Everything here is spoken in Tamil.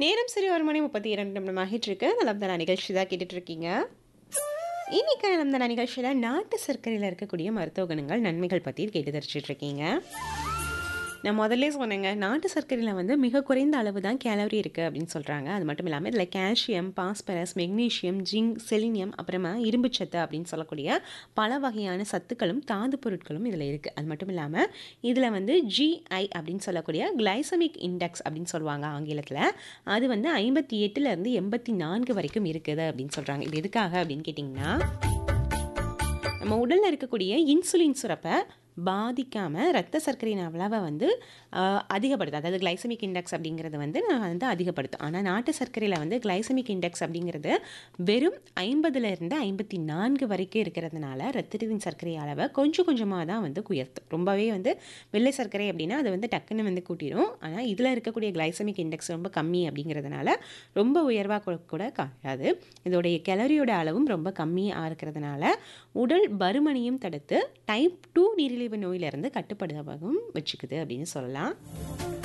நேரம் சரி ஒரு மணி முப்பத்தி இரண்டு நிமிடம் ஆகிட்டு இருக்கு நலம்தானா நிகழ்ச்சி தான் கேட்டுட்டு இருக்கீங்க இன்னைக்கு நலம்தானா நிகழ்ச்சியில் நாட்டு சர்க்கரையில் இருக்கக்கூடிய மருத்துவ குணங்கள் நன்மைகள் பற்றி கேட்டு தெரிஞ்சிட்டு இருக்கீங்க நான் முதல்ல சொன்னேங்க நாட்டு சர்க்கரையில் வந்து மிக குறைந்த அளவு தான் கேலரி இருக்குது அப்படின்னு சொல்கிறாங்க அது மட்டும் இல்லாமல் இதில் calcium phosphorus magnesium zinc selenium அப்புறமா இரும்புச்சத்து அப்படின்னு சொல்லக்கூடிய பல வகையான சத்துக்களும் தாது பொருட்களும் இதில் இருக்குது அது மட்டும் இல்லாமல் இதில் வந்து ஜிஐ அப்படின்னு சொல்லக்கூடிய கிளைசமிக் இண்டெக்ஸ் அப்படின்னு சொல்லுவாங்க ஆங்கிலத்தில் அது வந்து ஐம்பத்தி எட்டுலேருந்து எண்பத்தி நான்கு வரைக்கும் இருக்குது அப்படின்னு சொல்கிறாங்க இது எதுக்காக அப்படின்னு கேட்டிங்கன்னா நம்ம உடலில் இருக்கக்கூடிய இன்சுலின் சுரப்பை பாதிக்காமல் ரத்த சர்க்கரையின் அளவை வந்து ஆஹ், அதிகப்படுத்தும் அதாவது கிளைசமிக் இண்டெக்ஸ் அப்படிங்கிறது வந்து நான் வந்து அதிகப்படுத்தும் ஆனால் நாட்டு சர்க்கரையில் வந்து கிளைசமிக் இண்டெக்ஸ் அப்படிங்கிறது வெறும் ஐம்பதுல இருந்து ஐம்பத்தி நான்கு வரைக்கும் இருக்கிறதுனால ரத்தத்தின் சர்க்கரை அளவை கொஞ்சம் கொஞ்சமாக தான் வந்து உயர்த்தும் ரொம்பவே வந்து வெள்ளை சர்க்கரை அப்படின்னா அது வந்து டக்குன்னு வந்து கூட்டிடும் ஆனால் இதில் இருக்கக்கூடிய கிளைசமிக் இண்டெக்ஸ் ரொம்ப கம்மி அப்படிங்கிறதுனால ரொம்ப உயர்வாக கூட காட்டாது இதோடைய கேலரியோட அளவும் ரொம்ப கம்மியாக இருக்கிறதுனால உடல் பருமனையும் தடுத்து டைப் டூ நீரிழிவு நோயிலிருந்து கட்டுப்படுத்தவும் வச்சுக்குது அப்படின்னு சொல்லலாம்